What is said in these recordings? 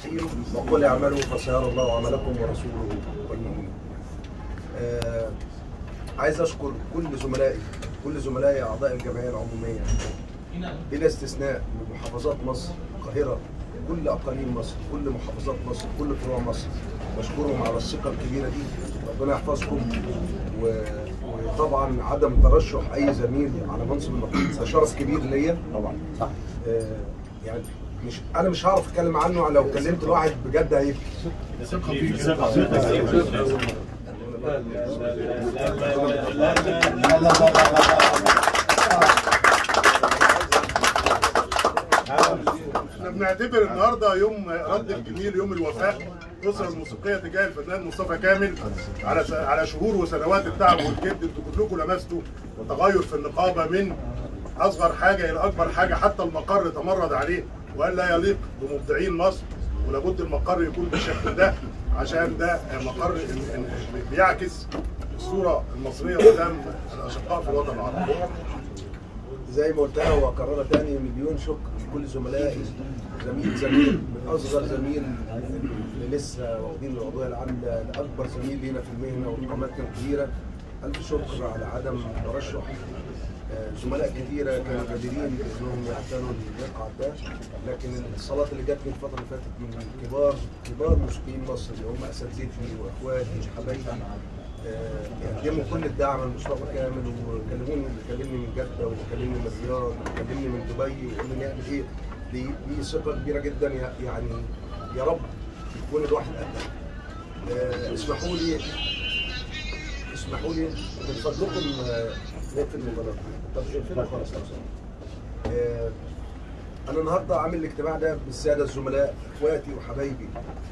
الرحيم وقل اعملوا فسيرى الله عملكم ورسوله والمؤمنين. آه عايز اشكر كل زملائي كل زملائي اعضاء الجمعيه العموميه بلا استثناء من محافظات مصر القاهره كل اقاليم مصر كل محافظات مصر كل فروع مصر بشكرهم على الثقه الكبيره دي ربنا يحفظكم و... وطبعا عدم ترشح اي زميل على منصب النقيب ده شرف كبير ليا طبعا صح آه يعني مش انا مش هعرف اتكلم عنه لو كلمت الواحد بجد هيبكي احنا بنعتبر النهارده يوم رد الجميل يوم الوفاء الاسره الموسيقيه تجاه الفنان مصطفى كامل على س- على شهور وسنوات التعب والجد انتوا كلكم لمستوا وتغير في النقابه من اصغر حاجه الى اكبر حاجه حتى المقر تمرد عليه وقال لا يليق بمبدعين مصر ولابد المقر يكون بالشكل ده عشان ده مقر ال- ال- بيعكس الصوره المصريه قدام الاشقاء في الوطن العربي زي ما قلتها واكررها تاني مليون شكر لكل زملائي زميل زميل من اصغر زميل اللي لسه واخدين العضويه العامه لاكبر زميل لينا في المهنه وقامتنا الكبيره الف شكر على عدم ترشح آه، زملاء كثيره كانوا قادرين انهم يعتنوا المقعد ده لكن الصلاه اللي جاتني الفتره اللي فاتت من كبار كبار موسيقيين مصر اللي هم اساتذتي واخواتي وحبايبي آه، يقدموا كل الدعم لمصطفى كامل وكلموني اللي كلمني من جده واللي كلمني من الرياض واللي كلمني من دبي ويقول لي نعمل ايه دي دي ثقه كبيره جدا يا- يعني يا رب يكون الواحد قدها آه، اسمحوا لي اسمحوا لي من فضلكم آه، نقفل المباراه طب اقفلها خالص لو سمحت. آه، انا النهارده عامل الاجتماع ده بالساده الزملاء اخواتي وحبايبي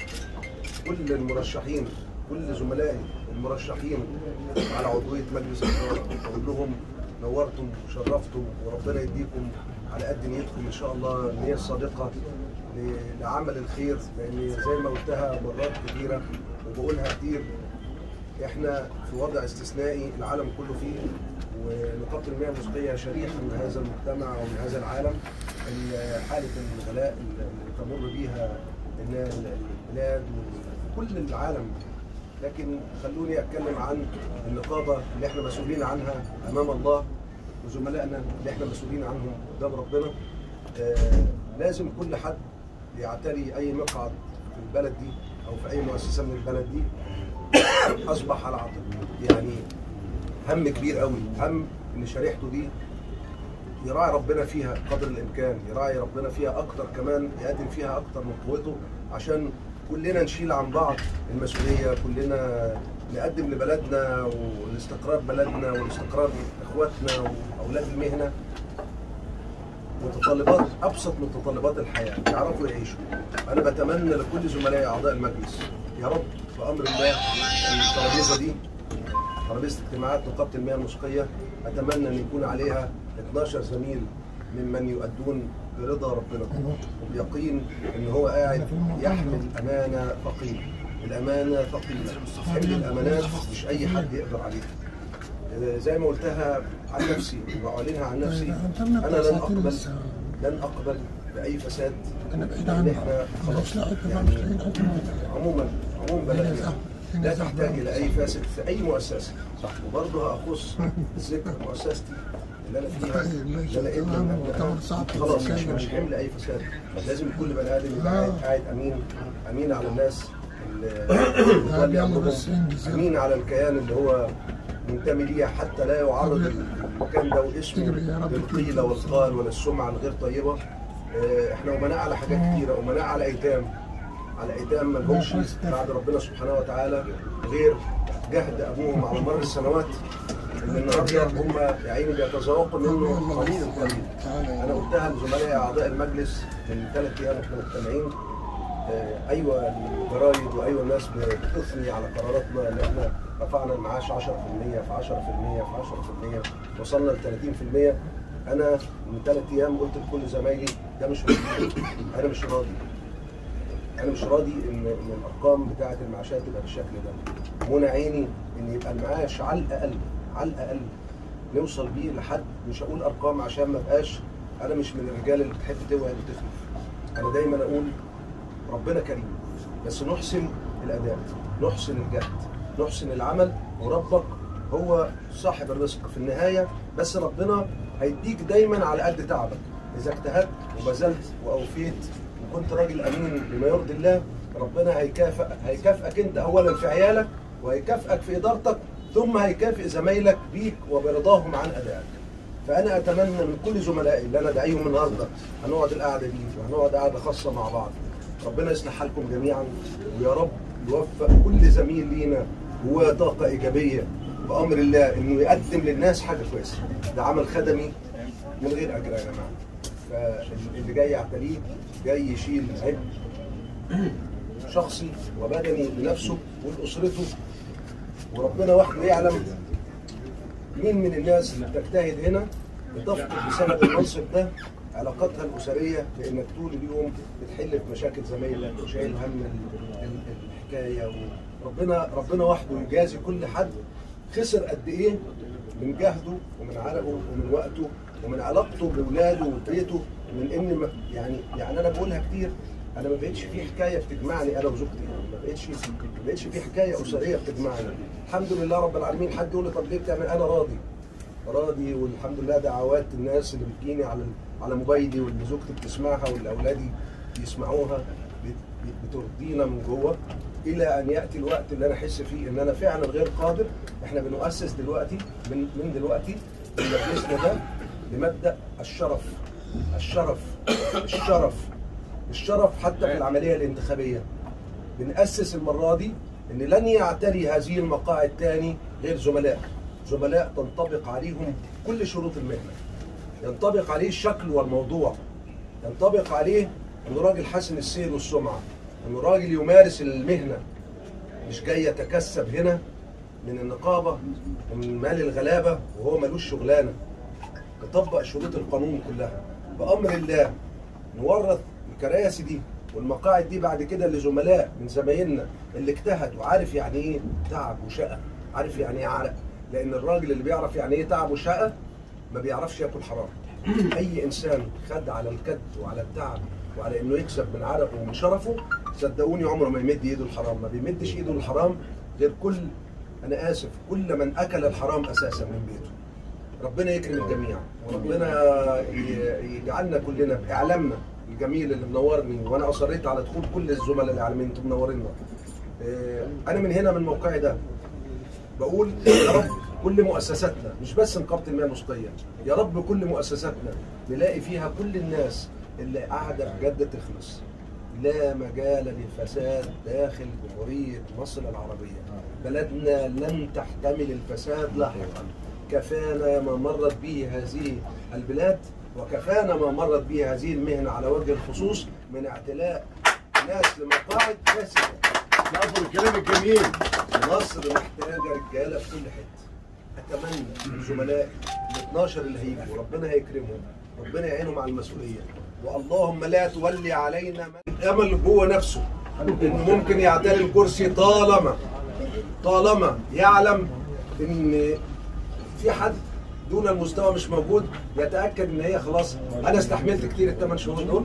كل المرشحين كل زملائي المرشحين على عضويه مجلس الاداره بقول لهم نورتم وشرفتم وربنا يديكم على قد نيتكم ان شاء الله النيه الصادقه ل- لعمل الخير لان زي ما قلتها مرات كثيره وبقولها كتير احنا في وضع استثنائي العالم كله فيه ونقابه المياه الموسيقيه شريحه من هذا المجتمع ومن هذا العالم ال- حاله الغلاء اللي تمر بيها النا- البلاد وكل العالم لكن خلوني اتكلم عن النقابه اللي احنا مسؤولين عنها امام الله وزملائنا اللي احنا مسؤولين عنهم قدام ربنا آه لازم كل حد يعتري اي مقعد في البلد دي او في اي مؤسسه من البلد دي اصبح على عاتقه يعني هم كبير قوي هم ان شريحته دي يراعي ربنا فيها قدر الامكان يراعي ربنا فيها اكتر كمان يقدم فيها اكتر من قوته عشان كلنا نشيل عن بعض المسؤوليه كلنا نقدم لبلدنا ولاستقرار بلدنا ولاستقرار اخواتنا واولاد المهنه متطلبات ابسط من متطلبات الحياه يعرفوا يعيشوا انا بتمنى لكل زملائي اعضاء المجلس يا رب بامر الله الترابيزه دي ترابيزه اجتماعات نقابه المياه الموسيقيه اتمنى ان يكون عليها 12 زميل ممن يؤدون برضا ربنا وبيقين ان هو قاعد يحمل امانه ثقيله الامانه ثقيله حمل الامانات مش اي حد يقدر عليها آه، زي ما قلتها عن نفسي واعلنها عن نفسي انا لن اقبل لن اقبل باي فساد انا بعيد لأن عنه احنا انا خلاص مش لاقي يعني مش لاقي عموما عموما بلدنا لا تحتاج الى اي فاسد في اي مؤسسه صح وبرضه هاخص ذكر مؤسستي اللي انا فيها اللي انا ابن من أبنائها. خلاص مش مش حمل اي فساد لازم كل بني ادم يبقى قاعد قاعد امين امين على الناس اللي اللي امرهم امين على الكيان اللي هو منتمي ليه حتى لا يعرض المكان ده واسمه للقيل والقال ولا السمعه الغير طيبه آه، احنا امناء على حاجات كتيره امناء على ايتام على ايتام ما لهمش بعد ربنا سبحانه وتعالى غير جهد ابوهم على مر السنوات ان النهارده هم يا عيني بيتذوقوا منه قليل القليل انا قلتها لزملائي اعضاء المجلس من ثلاث ايام احنا مجتمعين آه، ايوه الجرايد وايوه الناس بتثني على قراراتنا ان احنا رفعنا المعاش 10% في 10% في 10% وصلنا ل 30% انا من ثلاث ايام قلت لكل زمايلي ده مش راضي انا مش راضي انا مش راضي ان ان الارقام بتاعه المعاشات تبقى بالشكل ده منى عيني ان يبقى المعاش على الاقل على الاقل نوصل بيه لحد مش هقول ارقام عشان ما بقاش انا مش من الرجال اللي بتحب توعد وتخلف انا دايما اقول ربنا كريم بس نحسن الاداء نحسن الجهد نحسن العمل وربك هو صاحب الرزق في النهايه بس ربنا هيديك دايما على قد تعبك اذا اجتهدت وبذلت واوفيت وكنت راجل امين بما يرضي الله ربنا هيكافئ هيكافئك انت اولا في عيالك وهيكافئك في ادارتك ثم هيكافئ زمايلك بيك وبرضاهم عن ادائك فانا اتمنى من كل زملائي اللي انا داعيهم النهارده هنقعد القعده دي وهنقعد قعده خاصه مع بعض ربنا يصلح حالكم جميعا ويا رب يوفق كل زميل لينا هو طاقه ايجابيه بامر الله انه يقدم للناس حاجه كويسه ده عمل خدمي من غير اجر يا جماعه فاللي جاي يعتليه جاي يشيل عبء شخصي وبدني لنفسه ولاسرته وربنا وحده يعلم مين من الناس اللي بتجتهد هنا بتفقد بسبب المنصب ده علاقاتها الاسريه لانك طول اليوم بتحل في مشاكل زمايلك وشايل هم ال- ال- الحكايه وربنا ربنا وحده يجازي كل حد خسر قد ايه من جهده ومن عرقه ومن وقته ومن علاقته باولاده وبيته من ان ما- يعني يعني انا بقولها كتير انا ما بقتش في حكايه بتجمعني انا وزوجتي ما بقتش ما بقتش في حكايه اسريه بتجمعنا الحمد لله رب العالمين حد يقول لي طب ليه بتعمل انا راضي راضي والحمد لله دعوات الناس اللي بتجيني على على موبايلي واللي زوجتي بتسمعها واللي اولادي بيسمعوها بت- بت- بترضينا من جوه الى ان ياتي الوقت اللي انا احس فيه ان انا فعلا غير قادر احنا بنؤسس دلوقتي من من دلوقتي في مجلسنا ده لمبدا الشرف الشرف الشرف الشرف حتى في العمليه الانتخابيه بنأسس المرة دي إن لن يعتري هذه المقاعد تاني غير زملاء زملاء تنطبق عليهم كل شروط المهنة ينطبق عليه الشكل والموضوع ينطبق عليه إنه راجل حسن السير والسمعة إنه راجل يمارس المهنة مش جاي يتكسب هنا من النقابة ومن مال الغلابة وهو ملوش شغلانة نطبق شروط القانون كلها بأمر الله نورث الكراسي دي والمقاعد دي بعد كده لزملاء من زمايلنا اللي اجتهد وعارف يعني ايه تعب وشقى عارف يعني ايه عرق لان الراجل اللي بيعرف يعني ايه تعب وشقى ما بيعرفش ياكل حرام اي انسان خد على الكد وعلى التعب وعلى انه يكسب من عرقه ومن شرفه صدقوني عمره ما يمد ايده الحرام ما بيمدش ايده الحرام غير كل انا اسف كل من اكل الحرام اساسا من بيته ربنا يكرم الجميع وربنا ي- يجعلنا كلنا باعلامنا الجميل اللي منورني وانا اصريت على دخول كل الزملاء الاعلاميين انتم منورينا آه، انا من هنا من موقعي ده بقول يا رب كل مؤسساتنا مش بس نقابه المياه المسقيه يا رب كل مؤسساتنا نلاقي فيها كل الناس اللي قاعده بجد تخلص لا مجال للفساد داخل جمهوريه مصر العربيه بلدنا لن تحتمل الفساد لاحقا كفانا ما مرت به هذه البلاد وكفانا ما مرت به هذه المهنه على وجه الخصوص من اعتلاء ناس لمقاعد فاسده نقفل الكلام الجميل مصر محتاجه رجاله في كل حته اتمنى من زملائي ال 12 اللي هيجوا ربنا هيكرمهم ربنا يعينهم على المسؤوليه واللهم لا تولي علينا من الامل جوه نفسه انه ممكن يعتلي الكرسي طالما طالما يعلم ان في حد دون المستوى مش موجود يتاكد ان هي خلاص انا استحملت كتير الثمان شهور دول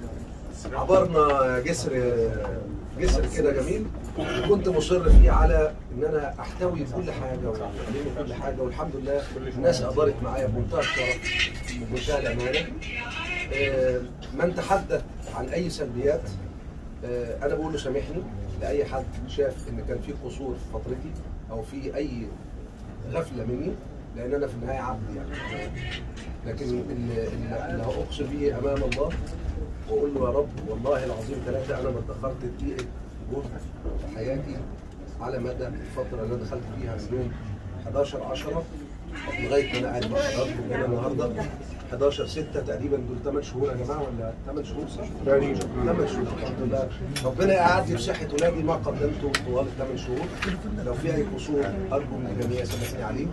عبرنا جسر جسر كده جميل وكنت مصر فيه على ان انا احتوي كل حاجه واعلم كل حاجه والحمد لله الناس ادارت معايا بمنتهى الشرف وبمنتهى الامانه آه، من تحدث عن اي سلبيات آه، انا بقول له سامحني لاي حد شاف ان كان في قصور في فترتي او في اي غفله مني لان انا في النهايه عبد يعني لكن اللي, اللي هاقسم به امام الله واقول له يا رب والله العظيم ثلاثه انا ما اتاخرت دقيقه جهد في حياتي على مدى الفتره اللي انا دخلت فيها من يوم 11 10 لغايه ما انا قاعد مع حضراتكم هنا النهارده 11 6 تقريبا دول 8 شهور يا جماعه ولا 8 شهور صح؟ تقريبا. 8 شهور الحمد لله ربنا يقعد في صحه ولادي ما قدمته طوال الثمان شهور لو في اي قصور ارجو من الجميع يسامحني عليه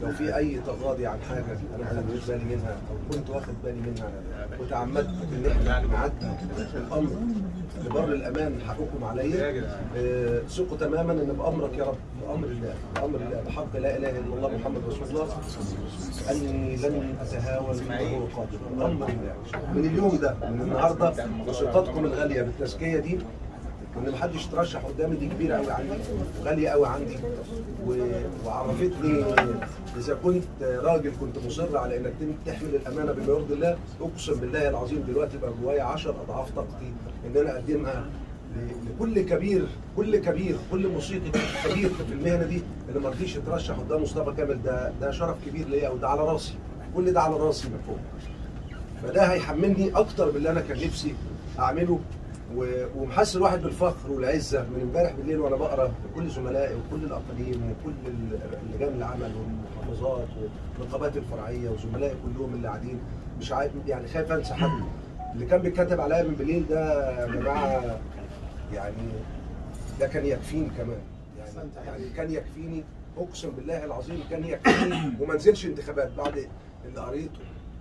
لو في اي تغاضي عن حاجه انا ما خدتش بالي منها او كنت واخد بالي منها وتعمدت ان احنا نعدي الامر لبر الامان حقكم عليا آه، ثقوا تماما ان بامرك يا رب بامر الله بامر الله بحق لا اله الا الله محمد رسول الله اني لن اتهاون وهو قادر بامر الله من اليوم ده من النهارده وثقتكم الغاليه بالتزكيه دي ان محدش ترشح قدامي دي كبيره قوي عندي غاليه قوي عندي و... وعرفتني اذا كنت راجل كنت مصر على انك تحمل الامانه بما يرضي الله اقسم بالله العظيم دلوقتي بقى جوايا 10 اضعاف طاقتي ان انا اقدمها ل- لكل كبير كل كبير كل موسيقي كبير في المهنه دي اللي ما رضيش يترشح قدام مصطفى كامل ده ده شرف كبير ليا وده على راسي كل ده على راسي من فوق فده هيحملني اكتر باللي انا كان نفسي اعمله و- ومحس الواحد بالفخر والعزه من امبارح بالليل وانا بقرا لكل زملائي وكل الاقاليم وكل ال- لجان العمل والمحافظات والنقابات الفرعيه وزملائي كلهم اللي قاعدين مش عارف يعني خايف انسى حد اللي كان بيتكتب عليا من بالليل ده يا جماعه يعني ده كان يكفيني كمان يعني يعني كان يكفيني اقسم بالله العظيم كان يكفيني وما انزلش انتخابات بعد اللي قريته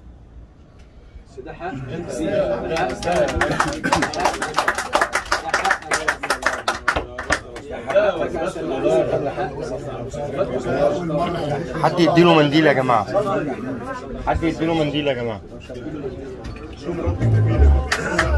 ده حق انت حد يديله منديل يا جماعه حد يديله منديل يا جماعه شكرا جزيلا